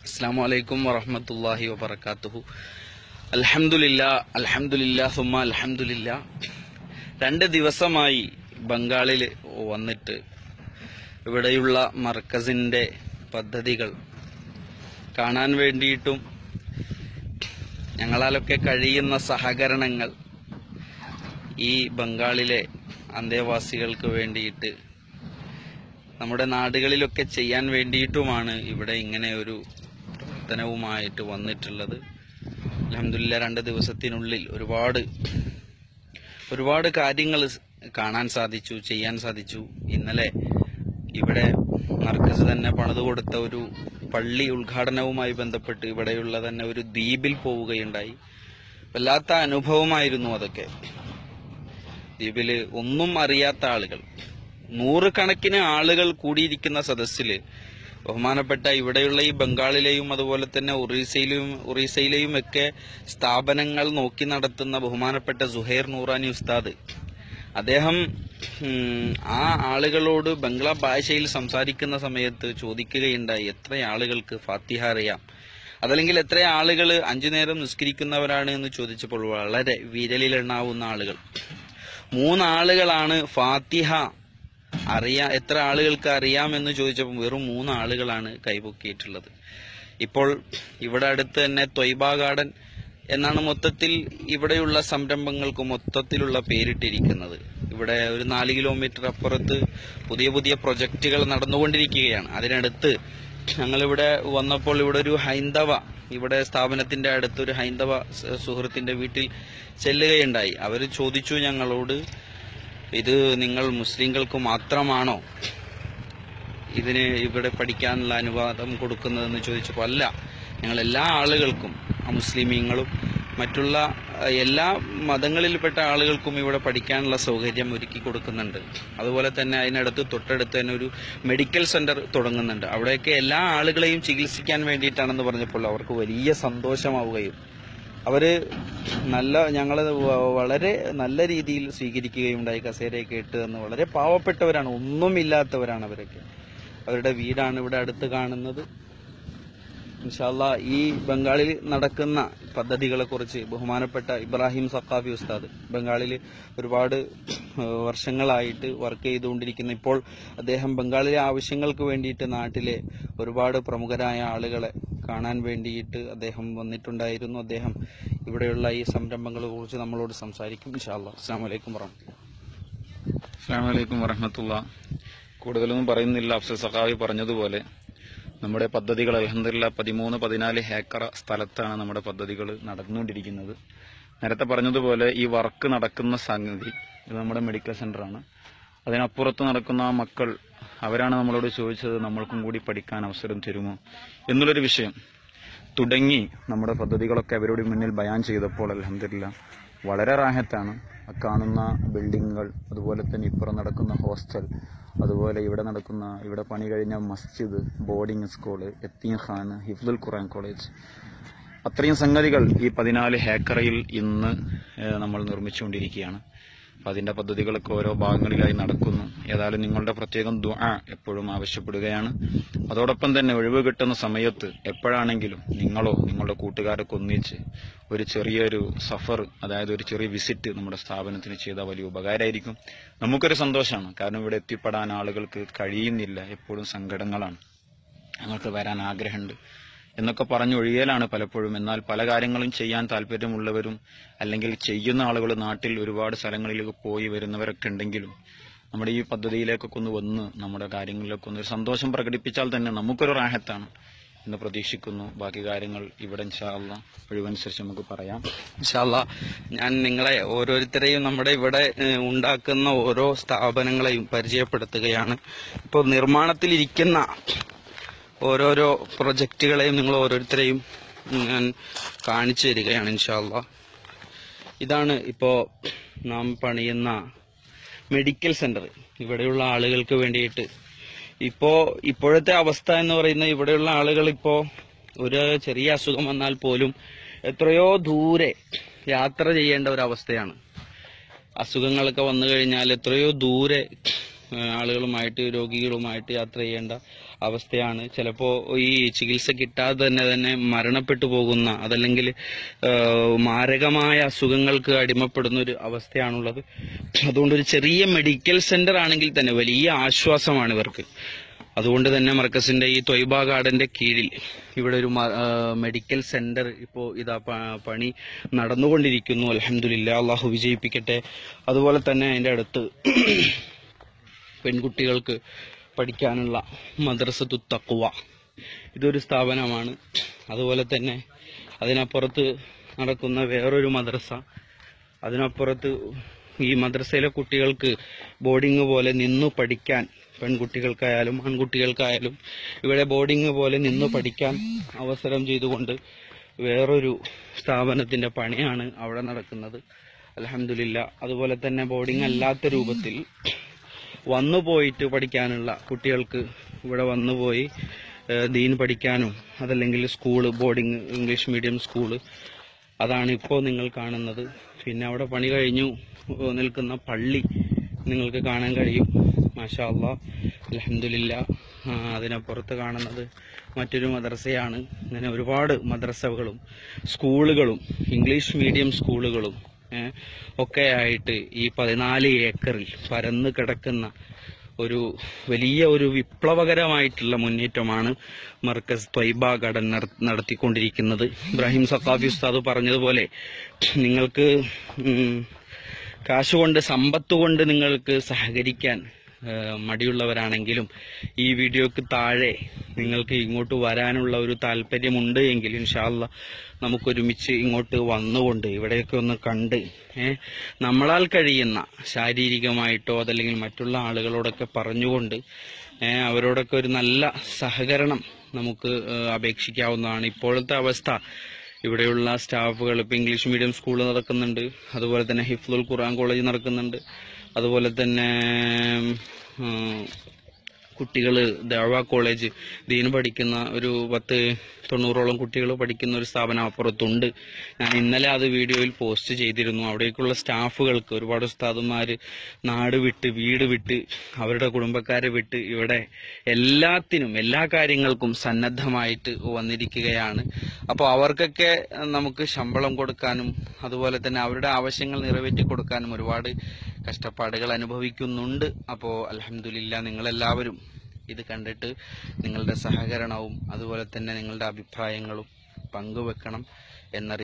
അസ്സാം വലൈക്കും വറഹമത്തല്ലാഹി വബർക്കാത്തുഹു അൽഹംദുലില്ല അൽഹംദുലില്ല സുമ അൽഹംദുലില്ല രണ്ട് ദിവസമായി ബംഗാളിൽ വന്നിട്ട് ഇവിടെയുള്ള മർക്കസിന്റെ പദ്ധതികൾ കാണാൻ വേണ്ടിയിട്ടും ഞങ്ങളാലൊക്കെ കഴിയുന്ന സഹകരണങ്ങൾ ഈ ബംഗാളിലെ അന്തേവാസികൾക്ക് വേണ്ടിയിട്ട് നമ്മുടെ നാടുകളിലൊക്കെ ചെയ്യാൻ വേണ്ടിയിട്ടുമാണ് ഇവിടെ ഇങ്ങനെ ഒരു പ്രവർത്തനവുമായിട്ട് വന്നിട്ടുള്ളത് അലഹമില്ല രണ്ട് ദിവസത്തിനുള്ളിൽ ഒരുപാട് ഒരുപാട് കാര്യങ്ങൾ കാണാൻ സാധിച്ചു ചെയ്യാൻ സാധിച്ചു ഇന്നലെ ഇവിടെ മർക്കസ് തന്നെ പണിത് കൊടുത്ത ഒരു പള്ളി ഉദ്ഘാടനവുമായി ബന്ധപ്പെട്ട് ഇവിടെയുള്ള തന്നെ ഒരു ദ്വീപിൽ പോവുകയുണ്ടായി വല്ലാത്ത അനുഭവമായിരുന്നു അതൊക്കെ ദ്വീപില് ഒന്നും അറിയാത്ത ആളുകൾ നൂറുകണക്കിന് ആളുകൾ കൂടിയിരിക്കുന്ന സദസ്സില് ബഹുമാനപ്പെട്ട ഇവിടെയുള്ള ഈ ബംഗാളിലെയും അതുപോലെ തന്നെ ഒറീസയിലെയും ഒറീസയിലെയും ഒക്കെ സ്ഥാപനങ്ങൾ നോക്കി നടത്തുന്ന ബഹുമാനപ്പെട്ട സുഹൈർ നൂറാനി ഉസ്താദ് അദ്ദേഹം ഉം, ആ ആളുകളോട് ബംഗ്ലാ ഭാഷയിൽ സംസാരിക്കുന്ന സമയത്ത് ചോദിക്കുകയുണ്ടായി എത്ര ആളുകൾക്ക് ഫാത്തിഹ അറിയാം അതല്ലെങ്കിൽ എത്ര ആളുകൾ അഞ്ചു നേരം നിസ്കരിക്കുന്നവരാണ് എന്ന് ചോദിച്ചപ്പോൾ വളരെ വിരലിലെണ്ണാവുന്ന ആളുകൾ മൂന്നാളുകളാണ് ഫാത്തിഹ അറിയാ എത്ര ആളുകൾക്ക് അറിയാമെന്ന് ചോദിച്ചപ്പോൾ വെറും മൂന്ന് ആളുകളാണ് കൈപൊക്കിയിട്ടുള്ളത് ഇപ്പോൾ ഇവിടെ അടുത്ത് തന്നെ ത്വയ്ബ ഗാർഡൻ എന്നാണ് മൊത്തത്തിൽ ഇവിടെയുള്ള സംരംഭങ്ങൾക്ക് മൊത്തത്തിലുള്ള പേരിട്ടിരിക്കുന്നത് ഇവിടെ ഒരു നാല് കിലോമീറ്റർ അപ്പുറത്ത് പുതിയ പുതിയ പ്രൊജക്റ്റുകൾ നടന്നുകൊണ്ടിരിക്കുകയാണ് അതിനടുത്ത് ഞങ്ങളിവിടെ വന്നപ്പോൾ ഇവിടെ ഒരു ഹൈന്ദവ ഇവിടെ സ്ഥാപനത്തിന്റെ അടുത്ത് ഒരു ഹൈന്ദവ സ- സുഹൃത്തിന്റെ വീട്ടിൽ ചെല്ലുകയുണ്ടായി അവർ ചോദിച്ചു ഞങ്ങളോട് ഇത് നിങ്ങൾ മുസ്ലിങ്ങൾക്ക് മാത്രമാണോ ഇതിന് ഇവിടെ പഠിക്കാനുള്ള അനുവാദം കൊടുക്കുന്നതെന്ന് ചോദിച്ചപ്പോൾ അല്ല ഞങ്ങൾ എല്ലാ ആളുകൾക്കും മുസ്ലിമീങ്ങളും മറ്റുള്ള അഹ്, എല്ലാ മതങ്ങളിൽപ്പെട്ട ആളുകൾക്കും ഇവിടെ പഠിക്കാനുള്ള സൗകര്യം ഒരുക്കി കൊടുക്കുന്നുണ്ട് അതുപോലെ തന്നെ അതിനടുത്ത് തൊട്ടടുത്ത് തന്നെ ഒരു മെഡിക്കൽ സെന്റർ തുടങ്ങുന്നുണ്ട് അവിടെയൊക്കെ എല്ലാ ആളുകളെയും ചികിത്സിക്കാൻ വേണ്ടിയിട്ടാണെന്ന് പറഞ്ഞപ്പോൾ അവർക്ക് വലിയ സന്തോഷമാവുകയും അവര് നല്ല ഞങ്ങൾ വളരെ നല്ല രീതിയിൽ സ്വീകരിക്കുകയുണ്ടായി കസേരയൊക്കെ ഇട്ട് തന്ന് വളരെ പാവപ്പെട്ടവരാണ് ഒന്നുമില്ലാത്തവരാണ് അവരൊക്കെ അവരുടെ വീടാണ് ഇവിടെ അടുത്ത് കാണുന്നത് ഇൻഷാല്ല ഈ ബംഗാളിൽ നടക്കുന്ന പദ്ധതികളെ കുറിച്ച് ബഹുമാനപ്പെട്ട ഇബ്രാഹിം സക്കാഫി ഉസ്താദ് ബംഗാളിൽ ഒരുപാട് ഏഹ്, വർഷങ്ങളായിട്ട് വർക്ക് ചെയ്തുകൊണ്ടിരിക്കുന്ന ഇപ്പോൾ അദ്ദേഹം ബംഗാളിലെ ആവശ്യങ്ങൾക്ക് വേണ്ടിയിട്ട് നാട്ടിലെ ഒരുപാട് പ്രമുഖരായ ആളുകളെ കാണാൻ വേണ്ടിയിട്ട് അദ്ദേഹം വന്നിട്ടുണ്ടായിരുന്നു അദ്ദേഹം ഇവിടെയുള്ള ഈ സംരംഭങ്ങളെ കുറിച്ച് നമ്മളോട് സംസാരിക്കും ഇൻഷാല്ല അസ്സാം വലൈക്കും വറഹമത്തുള്ള അസ്സാം വലൈക്കും വറഹമത്തുള്ള കൂടുതലൊന്നും പറയുന്നില്ല അഫ്സൽ സഖാവി പറഞ്ഞതുപോലെ നമ്മുടെ പദ്ധതികൾ അലഹദില്ല പതിമൂന്ന് പതിനാല് ഹേക്കർ സ്ഥലത്താണ് നമ്മുടെ പദ്ധതികൾ നടന്നുകൊണ്ടിരിക്കുന്നത് നേരത്തെ പറഞ്ഞതുപോലെ ഈ വർക്ക് നടക്കുന്ന സംഗതി ഇത് നമ്മുടെ മെഡിക്കൽ സെന്ററാണ് അതിനപ്പുറത്ത് നടക്കുന്ന ആ മക്കൾ അവരാണ് നമ്മളോട് ചോദിച്ചത് നമ്മൾക്കും കൂടി പഠിക്കാൻ അവസരം തരുമോ എന്നുള്ളൊരു വിഷയം തുടങ്ങി നമ്മുടെ പദ്ധതികളൊക്കെ അവരോട് മുന്നിൽ ബയാൻ ചെയ്തപ്പോൾ അലഹമില്ല വളരെ റാഹത്താണ് ആ കാണുന്ന ബിൽഡിങ്ങുകൾ അതുപോലെ തന്നെ ഇപ്പുറം നടക്കുന്ന ഹോസ്റ്റൽ അതുപോലെ ഇവിടെ നടക്കുന്ന ഇവിടെ പണി കഴിഞ്ഞ മസ്ജിദ് ബോർഡിംഗ് സ്കൂള് എത്തീം ഖാൻ ഹിഫ്ദുൽ ഖുറാൻ കോളേജ് അത്രയും സംഗതികൾ ഈ പതിനാല് ഹേക്കറയിൽ ഇന്ന് ഏഹ്, നമ്മൾ നിർമ്മിച്ചുകൊണ്ടിരിക്കുകയാണ് അപ്പൊ അതിന്റെ പദ്ധതികളൊക്കെ ഓരോ ഭാഗങ്ങളിലായി നടക്കുന്നു ഏതായാലും നിങ്ങളുടെ പ്രത്യേകം ദുആ എപ്പോഴും ആവശ്യപ്പെടുകയാണ് അതോടൊപ്പം തന്നെ ഒഴിവ് കിട്ടുന്ന സമയത്ത് എപ്പോഴാണെങ്കിലും നിങ്ങളോ നിങ്ങളുടെ കൂട്ടുകാരൊക്കെ ഒന്നിച്ച് ഒരു ചെറിയൊരു സഫർ അതായത് ഒരു ചെറിയ വിസിറ്റ് നമ്മുടെ സ്ഥാപനത്തിന് ചെയ്താൽ വലിയ ഉപകാരമായിരിക്കും നമുക്കൊരു സന്തോഷമാണ് കാരണം ഇവിടെ എത്തിപ്പെടാൻ ആളുകൾക്ക് കഴിയുന്നില്ല എപ്പോഴും സങ്കടങ്ങളാണ് ഞങ്ങൾക്ക് വരാൻ ആഗ്രഹമുണ്ട് എന്നൊക്കെ പറഞ്ഞൊഴിയലാണ് പലപ്പോഴും എന്നാൽ പല കാര്യങ്ങളും ചെയ്യാൻ താല്പര്യമുള്ളവരും അല്ലെങ്കിൽ ചെയ്യുന്ന ആളുകൾ നാട്ടിൽ ഒരുപാട് സ്ഥലങ്ങളിലേക്ക് പോയി വരുന്നവരൊക്കെ ഉണ്ടെങ്കിലും നമ്മുടെ ഈ പദ്ധതിയിലേക്കൊക്കെ ഒന്ന് വന്ന് നമ്മുടെ കാര്യങ്ങളിലൊക്കെ ഒന്ന് ഒരു സന്തോഷം പ്രകടിപ്പിച്ചാൽ തന്നെ നമുക്കൊരു റാഹത്താണ് എന്ന് പ്രതീക്ഷിക്കുന്നു ബാക്കി കാര്യങ്ങൾ ഇവിടെ ഇൻഷാല്ല ഒഴിവനുസരിച്ച് നമുക്ക് പറയാം ഇൻഷാല്ല ഞാൻ നിങ്ങളെ ഓരോരുത്തരെയും നമ്മുടെ ഇവിടെ ഏഹ്, ഉണ്ടാക്കുന്ന ഓരോ സ്ഥാപനങ്ങളെയും പരിചയപ്പെടുത്തുകയാണ് ഇപ്പോൾ നിർമ്മാണത്തിലിരിക്കുന്ന ഓരോരോ പ്രൊജക്റ്റുകളെയും നിങ്ങൾ ഓരോരുത്തരെയും ഞാൻ കാണിച്ചു തരികയാണ് ഇൻഷാല്ല ഇതാണ് ഇപ്പോ നാം പണിയുന്ന മെഡിക്കൽ സെന്റർ ഇവിടെയുള്ള ആളുകൾക്ക് വേണ്ടിയിട്ട് ഇപ്പോ ഇപ്പോഴത്തെ അവസ്ഥ എന്ന് പറയുന്നത് ഇവിടെയുള്ള ആളുകൾ ഇപ്പോ ഒരു ചെറിയ അസുഖം വന്നാൽ പോലും എത്രയോ ദൂരെ യാത്ര ചെയ്യേണ്ട ഒരു അവസ്ഥയാണ് അസുഖങ്ങളൊക്കെ വന്നു കഴിഞ്ഞാൽ എത്രയോ ദൂരെ ഏഹ് ആളുകളുമായിട്ട് രോഗികളുമായിട്ട് യാത്ര ചെയ്യേണ്ട അവസ്ഥയാണ് ചിലപ്പോൾ ഈ ചികിത്സ കിട്ടാതെ തന്നെ തന്നെ മരണപ്പെട്ടു പോകുന്ന അതല്ലെങ്കിൽ ഏഹ് മാരകമായ അസുഖങ്ങൾക്ക് അടിമപ്പെടുന്ന ഒരു അവസ്ഥയാണുള്ളത് അതുകൊണ്ട് ഒരു ചെറിയ മെഡിക്കൽ സെന്റർ ആണെങ്കിൽ തന്നെ വലിയ ആശ്വാസമാണ് ഇവർക്ക് അതുകൊണ്ട് തന്നെ മർക്കസിന്റെ ഈ തൊയ്ബ ഗാർഡന്റെ കീഴിൽ ഇവിടെ ഒരു മ- ആ, മെഡിക്കൽ സെന്റർ ഇപ്പോൾ ഇതാ പ- പണി നടന്നുകൊണ്ടിരിക്കുന്നു അലഹമില്ല അള്ളാഹു വിജയിപ്പിക്കട്ടെ അതുപോലെ തന്നെ അതിന്റെ അടുത്ത് പെൺകുട്ടികൾക്ക് പഠിക്കാനുള്ള മദ്രസത്തു തക്കുവ ഇതൊരു സ്ഥാപനമാണ് അതുപോലെ തന്നെ അതിനപ്പുറത്ത് നടക്കുന്ന വേറൊരു മദ്രസ അതിനപ്പുറത്ത് ഈ മദ്രസയിലെ കുട്ടികൾക്ക് ബോർഡിംഗ് പോലെ നിന്നു പഠിക്കാൻ പെൺകുട്ടികൾക്കായാലും ആൺകുട്ടികൾക്കായാലും ഇവിടെ ബോർഡിംഗ് പോലെ നിന്നു പഠിക്കാൻ അവസരം ചെയ്തുകൊണ്ട് വേറൊരു സ്ഥാപനത്തിന്റെ പണിയാണ് അവിടെ നടക്കുന്നത് അലഹമില്ല അതുപോലെ തന്നെ ബോർഡിംഗ് അല്ലാത്ത രൂപത്തിൽ വന്നു പോയിട്ട് പഠിക്കാനുള്ള കുട്ടികൾക്ക് ഇവിടെ വന്നുപോയി ഏഹ് ദീൻ പഠിക്കാനും അതല്ലെങ്കിൽ school boarding English medium school അതാണ് ഇപ്പോൾ നിങ്ങൾ കാണുന്നത് പിന്നെ അവിടെ പണി കഴിഞ്ഞു ഏഹ് നിൽക്കുന്ന പള്ളി നിങ്ങൾക്ക് കാണാൻ കഴിയും മാഷാ അള്ളാ അലഹമില്ല അതിനപ്പുറത്ത് കാണുന്നത് മറ്റൊരു മദ്രസയാണ് ഇങ്ങനെ ഒരുപാട് മദ്രസകളും സ്കൂളുകളും ഇംഗ്ലീഷ് മീഡിയം സ്കൂളുകളും ഏഹ് ഒക്കെ ആയിട്ട് ഈ പതിനാല് ഏക്കറിൽ പരന്ന് കിടക്കുന്ന ഒരു വലിയ ഒരു വിപ്ലവകരമായിട്ടുള്ള മുന്നേറ്റമാണ് മർക്കസ് ത്വയ്ബ ഘടൻ നടത്തിക്കൊണ്ടിരിക്കുന്നത് ഇബ്രാഹിം സഖാഫി ഉസ്താദ് പറഞ്ഞതുപോലെ നിങ്ങൾക്ക് ഉം, കാശുകൊണ്ട് സമ്പത്ത് കൊണ്ട് നിങ്ങൾക്ക് സഹകരിക്കാൻ ഏഹ്, മടിയുള്ളവരാണെങ്കിലും ഈ വീഡിയോക്ക് താഴെ നിങ്ങൾക്ക് ഇങ്ങോട്ട് വരാനുള്ള ഒരു താല്പര്യമുണ്ട് എങ്കിൽ ഇൻഷാല്ല നമുക്കൊരുമിച്ച് ഇങ്ങോട്ട് വന്നുകൊണ്ട് ഇവിടെയൊക്കെ ഒന്ന് കണ്ട് ഏഹ്, നമ്മളാൽ കഴിയുന്ന ശാരീരികമായിട്ടോ അതല്ലെങ്കിൽ മറ്റുള്ള ആളുകളോടൊക്കെ പറഞ്ഞുകൊണ്ട് ഏഹ്, അവരോടൊക്കെ ഒരു നല്ല സഹകരണം നമുക്ക് ഏഹ്, അപേക്ഷിക്കാവുന്നതാണ് ഇപ്പോഴത്തെ അവസ്ഥ ഇവിടെയുള്ള സ്റ്റാഫുകൾ ഇപ്പൊ ഇംഗ്ലീഷ് മീഡിയം സ്കൂൾ നടക്കുന്നുണ്ട് അതുപോലെ തന്നെ ഹിഫ്ലുൽ ഖുർആൻ കോളേജ് നടക്കുന്നുണ്ട് അതുപോലെ തന്നെ കുട്ടികൾ ദേവ കോളേജ് ദീന് പഠിക്കുന്ന ഒരു പത്ത് തൊണ്ണൂറോളം കുട്ടികൾ പഠിക്കുന്ന ഒരു സ്ഥാപനം അപ്പുറത്തുണ്ട് ഞാൻ ഇന്നലെ അത് വീഡിയോയിൽ പോസ്റ്റ് ചെയ്തിരുന്നു അവിടേക്കുള്ള സ്റ്റാഫുകൾക്ക് ഒരുപാട് ഉസ്താദുമാര് നാട് വിട്ട് വീട് വിട്ട് അവരുടെ കുടുംബക്കാരെ വിട്ട് ഇവിടെ എല്ലാത്തിനും എല്ലാ കാര്യങ്ങൾക്കും സന്നദ്ധമായിട്ട് വന്നിരിക്കുകയാണ് അപ്പോൾ അവർക്കൊക്കെ നമുക്ക് ശമ്പളം കൊടുക്കാനും അതുപോലെ തന്നെ അവരുടെ ആവശ്യങ്ങൾ നിറവേറ്റി കൊടുക്കാനും ഒരുപാട് കഷ്ടപ്പാടുകൾ അനുഭവിക്കുന്നുണ്ട് അപ്പോൾ അലഹമില്ല നിങ്ങളെല്ലാവരും ഇത് കണ്ടിട്ട് നിങ്ങളുടെ സഹകരണവും അതുപോലെ തന്നെ നിങ്ങളുടെ അഭിപ്രായങ്ങളും പങ്കുവെക്കണം എന്നറി